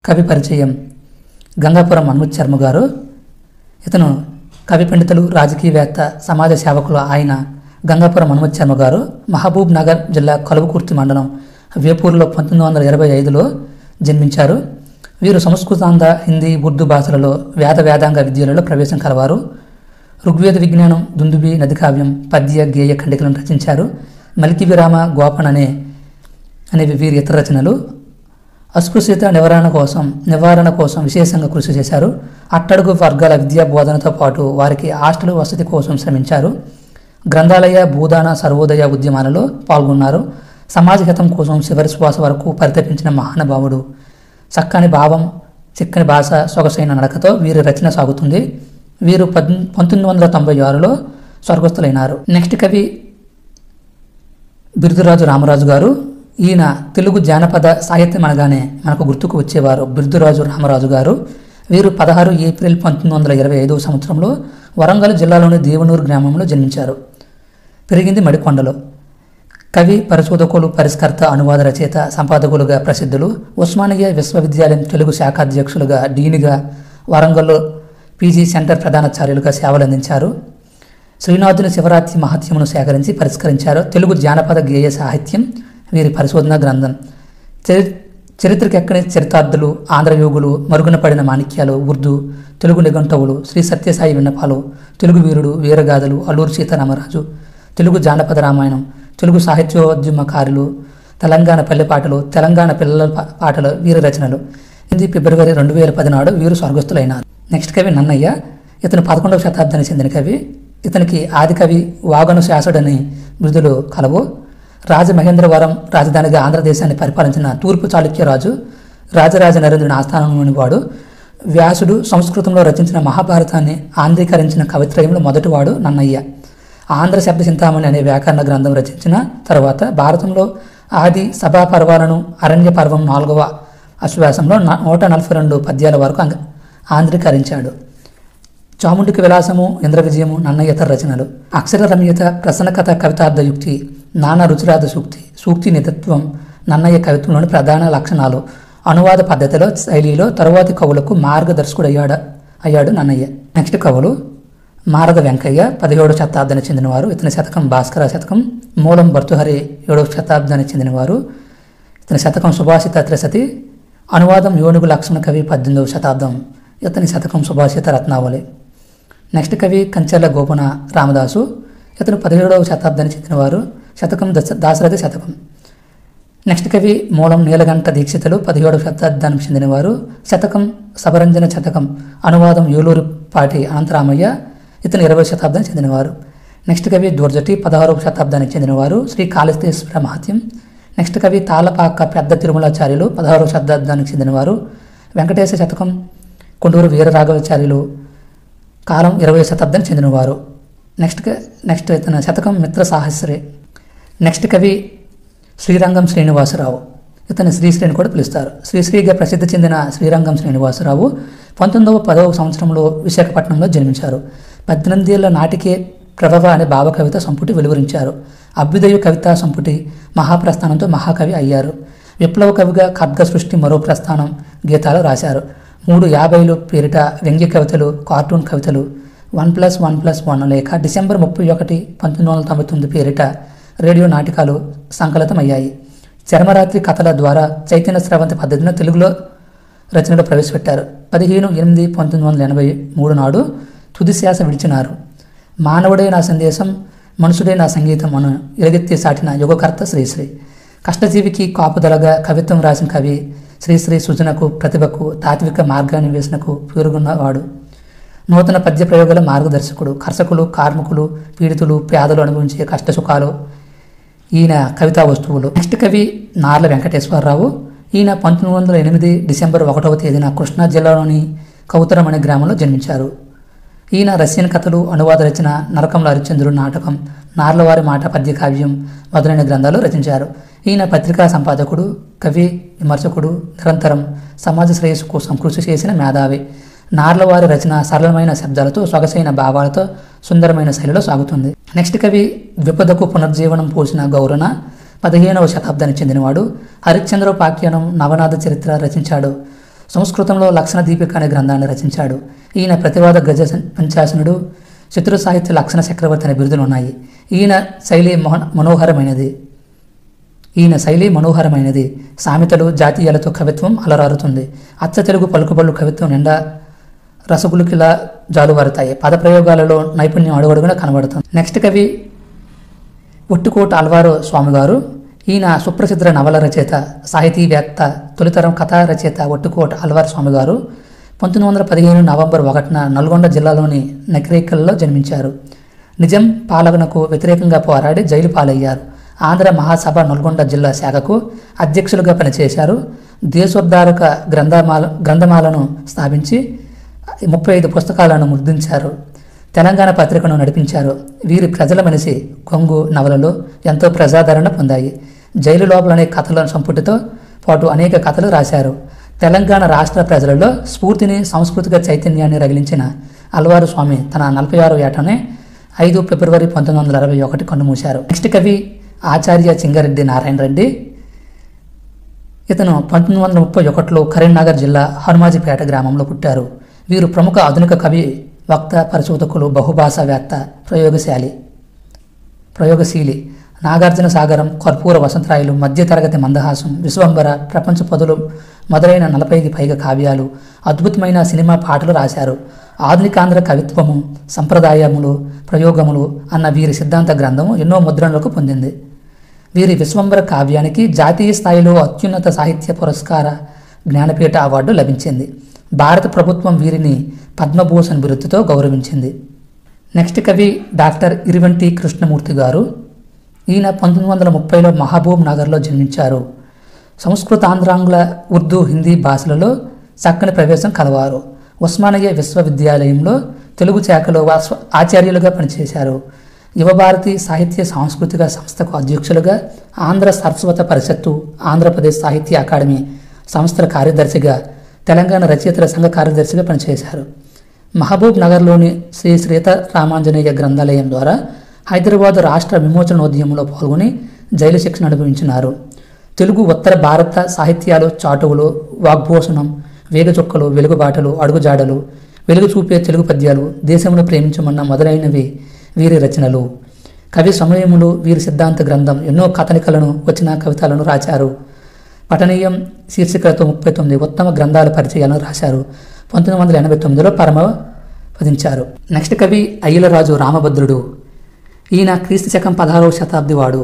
కవి పరిచయం గంగాపురం హనుమత్ శర్మ గారు ఇతను కవి పండితులు రాజకీయవేత్త సమాజ సేవకులు ఆయన గంగాపురం హనుమత్ శర్మ గారు మహబూబ్ నగర్ జిల్లా కలువకుర్తి మండలం వేపూర్లో పంతొమ్మిది వందల ఇరవై ఐదులో జన్మించారు వీరు సంస్కృతాంధ్ర హిందీ ఉర్దూ భాషలలో వేద వేదాంగ విద్యలలో ప్రవేశం కలవారు ఋగ్వేద విజ్ఞానం దుందుబి నది కావ్యం పద్య గేయ ఖండికలను రచించారు మలికి విరామ గోపన్ అనే అనేవి వీరి ఇతర రచనలు అస్పృశ్యత నివారణ కోసం నివారణ కోసం విశేషంగా కృషి చేశారు అట్టడుగు వర్గాల విద్యా బోధనతో పాటు వారికి హాస్టల్ వసతి కోసం శ్రమించారు గ్రంథాలయ భూదాన సర్వోదయ ఉద్యమాలలో పాల్గొన్నారు సమాజ హితం కోసం చివరి శ్వాస వరకు పరితపించిన మహానుభావుడు చక్కని భావం చిక్కని భాష సొగసైన నడకతో వీరి రచన సాగుతుంది వీరు పద్ పంతొమ్మిది వందల తొంభై ఆరులో స్వర్గస్థులైనారు నెక్స్ట్ కవి బిరుదురాజు రామరాజు గారు ఈయన తెలుగు జానపద సాహిత్యం అనగానే మనకు గుర్తుకు వచ్చేవారు బిరుదురాజు రామరాజు గారు వీరు పదహారు ఏప్రిల్ పంతొమ్మిది వందల ఇరవై ఐదవ సంవత్సరంలో వరంగల్ జిల్లాలోని దేవనూరు గ్రామంలో జన్మించారు పెరిగింది మడికొండలో కవి పరిశోధకులు పరిష్కర్త అనువాద రచయిత సంపాదకులుగా ప్రసిద్ధులు ఉస్మానియా విశ్వవిద్యాలయం తెలుగు శాఖ అధ్యక్షులుగా డీనిగా వరంగల్లో పీజీ సెంటర్ ప్రధానాచార్యులుగా సేవలందించారు శ్రీనాథుని శివరాత్రి మహత్యమును సేకరించి పరిష్కరించారు తెలుగు జానపద గేయ సాహిత్యం వీరి పరిశోధన గ్రంథం చరి చరిత్రకెక్కని చరితార్థులు ఆంధ్రయోగులు మరుగున పడిన మాణిక్యాలు ఉర్దూ తెలుగు నిఘంటువులు శ్రీ సత్యసాయి విన్నపాలు తెలుగు వీరుడు వీరగాథలు అల్లూరు సీతారామరాజు తెలుగు జానపద రామాయణం తెలుగు సాహిత్యోద్యమకారులు తెలంగాణ పల్లె పాటలు తెలంగాణ పిల్లల పా- పాటలు వీరి రచనలు ఇది ఫిబ్రవరి రెండు వేల పది నాడు వీరు స్వర్గస్థులైనారు నెక్స్ట్ కవి నన్నయ్య ఇతను పదకొండవ శతాబ్దానికి చెందిన కవి ఇతనికి ఆది కవి వాగను శాసుడని మృదులు కలవు రాజమహేంద్రవరం రాజధానిగా ఆంధ్రదేశాన్ని పరిపాలించిన తూర్పు చాళుక్య రాజు రాజరాజ నరేంద్రుని ఆస్థానంలోని వాడు వ్యాసుడు సంస్కృతంలో రచించిన మహాభారతాన్ని ఆంధ్రీకరించిన కవిత్రయంలో మొదటివాడు నన్నయ్య ఆంధ్ర శబ్ద చింతామణి అనే వ్యాకరణ గ్రంథం రచించిన తర్వాత భారతంలో ఆది సభా పర్వాలను అరణ్య పర్వం నాలుగవ అశ్వాసంలో న- నూట నలభై రెండు పద్యాల వరకు అంగ- ఆంధ్రీకరించాడు చాముండికి విలాసము ఇంద్ర విజయము నన్నయ్య ఇతర రచనలు అక్షర రమ్యత ప్రసన్నకథ కవితార్థ యుక్తి నానా రుచిరాధ సూక్తి సూక్తి నితత్వం నన్నయ్య కవిత్వంలోని ప్రధాన లక్షణాలు అనువాద పద్ధతిలో శైలిలో తరువాతి కవులకు మార్గదర్శకుడు అయ్యాడు అయ్యాడు నన్నయ్య నెక్స్ట్ కవులు మారద వెంకయ్య పదిహేడవ శతాబ్దానికి చెందినవారు ఇతని శతకం భాస్కర శతకం మూలం భర్తుహరి ఏడవ శతాబ్దానికి చెందినవారు ఇతని శతకం సుభాషిత త్రిశతి అనువాదం యోనుగు లక్ష్మణ కవి పద్దెనిమిదవ శతాబ్దం ఇతని శతకం సుభాషిత రత్నావళి నెక్స్ట్ కవి కంచెల గోపన రామదాసు ఇతను పదిహేడవ శతాబ్దానికి చెందినవారు శతకం దశ దాశరథి శతకం నెక్స్ట్ కవి మూలం నీలగంట దీక్షితులు పదిహేడవ శతాబ్దానికి చెందినవారు శతకం సబరంజన శతకం అనువాదం ఏలూరు పాటి అనంతరామయ్య ఇతను ఇరవై శతాబ్దానికి చెందినవారు నెక్స్ట్ కవి దుర్జటి పదహారవ శతాబ్దానికి చెందినవారు శ్రీ కాళిస్తేశ్వర మహత్యం నెక్స్ట్ కవి తాళపాక పెద్ద తిరుమలాచార్యులు పదహారవ శతాబ్దానికి చెందినవారు వెంకటేశ శతకం కొండూరు వీరరాఘవాచార్యులు కాలం ఇరవై శతాబ్దానికి చెందినవారు నెక్స్ట్ క- నెక్స్ట్ ఇతను శతకం మిత్ర సాహస్రి నెక్స్ట్ కవి శ్రీరంగం శ్రీనివాసరావు ఇతను శ్రీశ్రీ అని కూడా పిలుస్తారు శ్రీశ్రీగా ప్రసిద్ధి చెందిన శ్రీరంగం శ్రీనివాసరావు పంతొమ్మిదవ పదవ సంవత్సరంలో విశాఖపట్నంలో జన్మించారు పద్దెనిమిదేళ్ల నాటికే ప్రభవ అనే భావ కవిత సంపుటి వెలువరించారు అభ్యుదయ కవితా సంపుటి మహాప్రస్థానంతో మహాకవి అయ్యారు విప్లవ కవిగా ఖడ్గ సృష్టి మరో ప్రస్థానం గీతాలు రాశారు మూడు యాభైలు పేరిట వ్యంగ్య కవితలు కార్టూన్ కవితలు one plus one plus one లేక డిసెంబర్ ముప్పై ఒకటి పంతొమ్మిది వందల తొంభై తొమ్మిది పేరిట రేడియో నాటకాలు సంకలితమయ్యాయి చర్మరాత్రి కథల ద్వారా చైతన్య స్రవంతి పద్ధతిని తెలుగులో రచనలో ప్రవేశపెట్టారు పదిహేను ఎనిమిది పంతొమ్మిది వందల ఎనభై మూడు నాడు తుది శ్వాస విడిచినారు మానవుడే నా సందేశం మనుషుడే నా సంగీతం అను ఎలుగెత్తి సాటిన యుగకర్త శ్రీశ్రీ కష్టజీవికి కాపుదలగా కవిత్వం రాసిన కవి శ్రీశ్రీ సృజనకు ప్రతిభకు తాత్విక మార్గాన్వేషణకు పేరుగున్నవాడు నూతన పద్య ప్రయోగాల మార్గదర్శకుడు కర్షకులు కార్మికులు పీడితులు పేదలు అనుభవించే కష్టసుఖాలు ఈయన కవితా వస్తువులు నెక్స్ట్ కవి నార్ల వెంకటేశ్వరరావు ఈయన పంతొమ్మిది వందల ఎనిమిది డిసెంబర్ ఒకటవ తేదీన కృష్ణా జిల్లాలోని కౌతరం అనే గ్రామంలో జన్మించారు ఈయన రష్యన్ కథలు అనువాద రచన నరకంలో హరిశ్చంద్రుడు నాటకం నార్లవారి మాట పద్య కావ్యం మొదలైన గ్రంథాలు రచించారు ఈయన పత్రికా సంపాదకుడు కవి విమర్శకుడు నిరంతరం సమాజ శ్రేయస్సు కోసం కృషి చేసిన మేధావి నార్లవారి రచన సరళమైన శబ్దాలతో సొగసైన భావాలతో సుందరమైన శైలిలో సాగుతుంది నెక్స్ట్ కవి ద్విపదకు పునర్జీవనం పోసిన గౌరన పదిహేనవ శతాబ్దానికి చెందినవాడు హరిశ్చంద్రోపాఖ్యానం నవనాథ చరిత్ర రచించాడు సంస్కృతంలో లక్షణ దీపిక అనే గ్రంథాన్ని రచించాడు ఈయన ప్రతివాద గజ పంచాసనుడు శత్రు సాహిత్య లక్షణ చక్రవర్తి అనే బిరుదులు ఉన్నాయి ఈయన శైలి మోహ మనోహరమైనది ఈయన శైలి మనోహరమైనది సామెతలు జాతీయాలతో కవిత్వం అలరారుతుంది అచ్చ తెలుగు పలుకుబళ్ళు కవిత్వం నిండా రసగులుకిలా జాలువారుతాయి పదప్రయోగాలలో నైపుణ్యం అడుగడుగునా కనబడుతుంది నెక్స్ట్ కవి ఒట్టుకోట అల్వారో స్వామి గారు ఈయన సుప్రసిద్ధ నవల రచయిత సాహితీవేత్త తొలితరం కథా రచయిత ఒట్టుకోట అల్వార్ స్వామి గారు పంతొమ్మిది వందల పదిహేను నవంబర్ ఒకటిన నల్గొండ జిల్లాలోని నకిరేకల్లో జన్మించారు నిజం పాలనకు వ్యతిరేకంగా పోరాడి జైలు పాలయ్యారు ఆంధ్ర మహాసభ నల్గొండ జిల్లా శాఖకు అధ్యక్షులుగా పనిచేశారు దేశోద్ధారక గ్రంథమాల గ్రంథమాలను స్థాపించి ముప్పై ఐదు పుస్తకాలను ముద్రించారు తెలంగాణ పత్రికను నడిపించారు వీరి ప్రజల మనిషి కొంగు నవలలు ఎంతో ప్రజాదరణ పొందాయి జైలు లోపలనే కథల సంపుటితో పాటు అనేక కథలు రాశారు తెలంగాణ రాష్ట్ర ప్రజలలో స్ఫూర్తిని సాంస్కృతిక చైతన్యాన్ని రగిలించిన అల్వారు స్వామి తన నలభై ఆరో ఏటనే ఐదు ఫిబ్రవరి పంతొమ్మిది వందల అరవై ఒకటి కన్నుమూశారు నెక్స్ట్ కవి ఆచార్య చింగారెడ్డి నారాయణ రెడ్డి ఇతను పంతొమ్మిది వందల ముప్పై ఒకటిలో కరీంనగర్ జిల్లా హనుమాజిపేట గ్రామంలో పుట్టారు వీరు ప్రముఖ ఆధునిక కవి వక్త పరిశోధకులు బహుభాషావేత్త ప్రయోగశాలి ప్రయోగశీలి నాగార్జున సాగరం కర్పూర వసంతరాయలు మధ్యతరగతి మందహాసం విశ్వంబర ప్రపంచ పదులు మొదలైన నలభైకి పైగా కావ్యాలు అద్భుతమైన సినిమా పాటలు రాశారు ఆధునికాంధ్ర కవిత్వము సంప్రదాయములు ప్రయోగములు అన్న వీరి సిద్ధాంత గ్రంథము ఎన్నో ముద్రణలకు పొందింది వీరి విశ్వంబర కావ్యానికి జాతీయ స్థాయిలో అత్యున్నత సాహిత్య పురస్కార జ్ఞానపీఠ అవార్డు లభించింది భారత ప్రభుత్వం వీరిని పద్మభూషణ్ బిరుదుతో గౌరవించింది నెక్స్ట్ కవి డాక్టర్ ఇరివంటి కృష్ణమూర్తి గారు ఈయన పంతొమ్మిది వందల ముప్పైలో మహబూబ్ నగర్లో జన్మించారు సంస్కృతాంధ్రాంగ్ల ఉర్దూ హిందీ భాషలలో చక్కని ప్రవేశం కలవారు ఉస్మానియా విశ్వవిద్యాలయంలో తెలుగు శాఖలో వాస్వ- ఆచార్యులుగా పనిచేశారు యువభారతి సాహిత్య సాంస్కృతిక సంస్థకు అధ్యక్షులుగా ఆంధ్ర సరస్వత పరిషత్తు ఆంధ్రప్రదేశ్ సాహిత్య అకాడమీ సంస్థల కార్యదర్శిగా తెలంగాణ రచయితల సంఘ కార్యదర్శిగా పనిచేశారు మహబూబ్ నగర్లోని శ్రీ శ్రీత రామాంజనేయ గ్రంథాలయం ద్వారా హైదరాబాద్ రాష్ట్ర విమోచనోద్యమంలో పాల్గొని జైలు శిక్షణ అనుభవించినారు తెలుగు ఉత్తర భారత సాహిత్యాలు చాటువులు వాగ్భూషణం వేగచొక్కలు వెలుగుబాటలు అడుగుజాడలు వెలుగు చూపే తెలుగు పద్యాలు దేశంలో ప్రేమించమన్న మొదలైనవి వీరి రచనలు కవి సమయములు వీరి సిద్ధాంత గ్రంథం ఎన్నో కథనికలను వచ్చిన కవితలను రాశారు పఠనీయం శీర్షికలతో ముప్పై తొమ్మిది ఉత్తమ గ్రంథాల పరిచయాలను రాశారు పంతొమ్మిది వందల ఎనభై తొమ్మిదిలో పరమపదించారు నెక్స్ట్ కవి అయ్యలరాజు రామభద్రుడు ఈయన క్రీస్తు శకం పదహారవ శతాబ్ది వాడు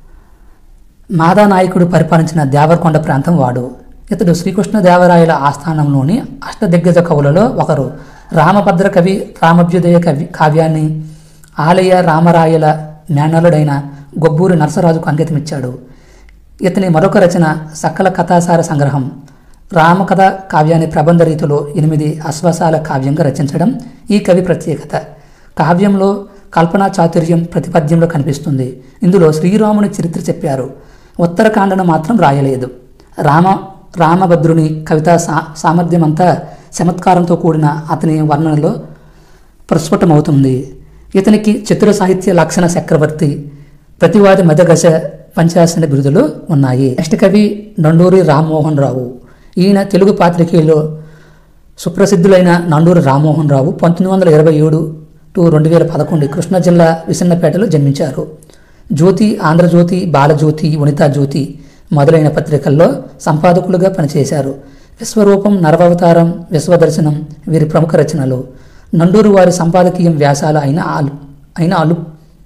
మాదానాయకుడు పరిపాలించిన దేవరకొండ ప్రాంతం వాడు ఇతడు శ్రీకృష్ణదేవరాయల ఆస్థానంలోని అష్టదిగ్గజ కవులలో ఒకరు రామభద్ర కవి రామభ్యుదయ కవి కావ్యాన్ని ఆలయ రామరాయల మేనలుడైన గొబ్బూరి నరసరాజుకు అంకితమిచ్చాడు ఇతని మరొక రచన సకల కథాసార సంగ్రహం రామకథ కావ్యాన్ని ప్రబంధ రీతిలో ఎనిమిది అశ్వాసాల కావ్యంగా రచించడం ఈ కవి ప్రత్యేకత కావ్యంలో కల్పనా చాతుర్యం ప్రతిపద్యంలో కనిపిస్తుంది ఇందులో శ్రీరాముని చరిత్ర చెప్పారు ఉత్తరకాండను మాత్రం రాయలేదు రామ రామభద్రుని కవితా సా సామర్థ్యం అంతా చమత్కారంతో కూడిన అతని వర్ణనలో ప్రస్ఫుటమవుతుంది ఇతనికి చతుర సాహిత్య లక్షణ చక్రవర్తి ప్రతివాది మధ్యగశ పంచాసన బిరుదులు ఉన్నాయి నెక్స్ట్ కవి నండూరి రామ్మోహన్ రావు ఈయన తెలుగు పాత్రికేయులో సుప్రసిద్ధులైన నండూరి రామ్మోహన్ రావు పంతొమ్మిది వందల ఇరవై ఏడు టు రెండు వేల పదకొండు కృష్ణా జిల్లా విసన్నపేటలో జన్మించారు జ్యోతి ఆంధ్రజ్యోతి బాలజ్యోతి వనితా జ్యోతి మొదలైన పత్రికల్లో సంపాదకులుగా పనిచేశారు విశ్వరూపం నరవవతారం విశ్వదర్శనం వీరి ప్రముఖ రచనలు నండూరు వారి సంపాదకీయం వ్యాసాలు అయిన ఆలు అయిన అలు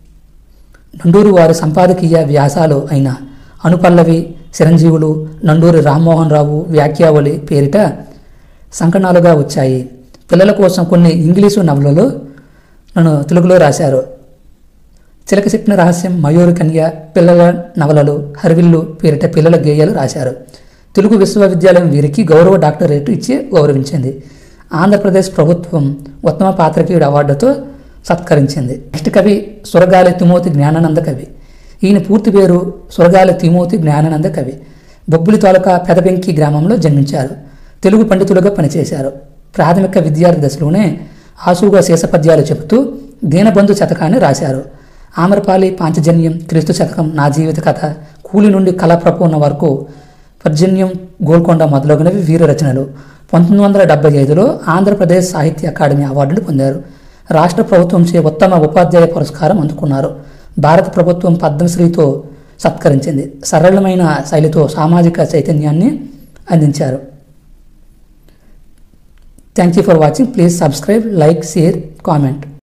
నండూరు వారి సంపాదకీయ వ్యాసాలు అయిన అనుపల్లవి చిరంజీవులు నండూరి రామ్మోహన్ రావు వ్యాఖ్యావళి పేరిట సంకలనాలుగా వచ్చాయి పిల్లల కోసం కొన్ని ఇంగ్లీషు నవలలు నన్ను తెలుగులో రాశారు చిలక చెప్పిన రహస్యం మయూరు కన్య పిల్లల నవలలు హరివిల్లు పేరిట పిల్లల గేయాలు రాశారు తెలుగు విశ్వవిద్యాలయం వీరికి గౌరవ డాక్టరేట్ ఇచ్చి గౌరవించింది ఆంధ్రప్రదేశ్ ప్రభుత్వం ఉత్తమ పాత్రికేయుడు అవార్డుతో సత్కరించింది నెక్స్ట్ కవి సురగాలి తిమోతి జ్ఞానానంద కవి ఈయన పూర్తి పేరు సురగాలి తిమోతి జ్ఞానానంద కవి బొబ్బులి తాలూకా పెదబెంకి గ్రామంలో జన్మించారు తెలుగు పండితులుగా పనిచేశారు ప్రాథమిక విద్యార్థి దశలోనే ఆసుగా శేషపద్యాలు చెబుతూ దీనబంధు శతకాన్ని రాశారు ఆమరపాలి పాంచజన్యం క్రీస్తు శతకం నా జీవిత కథ కూలి నుండి కళ ప్రపూర్ణ వరకు పర్జన్యం గోల్కొండ మొదలగునవి వీరి రచనలు పంతొమ్మిది వందల డెబ్బై ఐదులో ఆంధ్రప్రదేశ్ సాహిత్య అకాడమీ అవార్డులు పొందారు రాష్ట్ర ప్రభుత్వం చే ఉత్తమ ఉపాధ్యాయ పురస్కారం అందుకున్నారు భారత ప్రభుత్వం పద్మశ్రీతో సత్కరించింది సరళమైన శైలితో సామాజిక చైతన్యాన్ని అందించారు thank you for watching please subscribe like share comment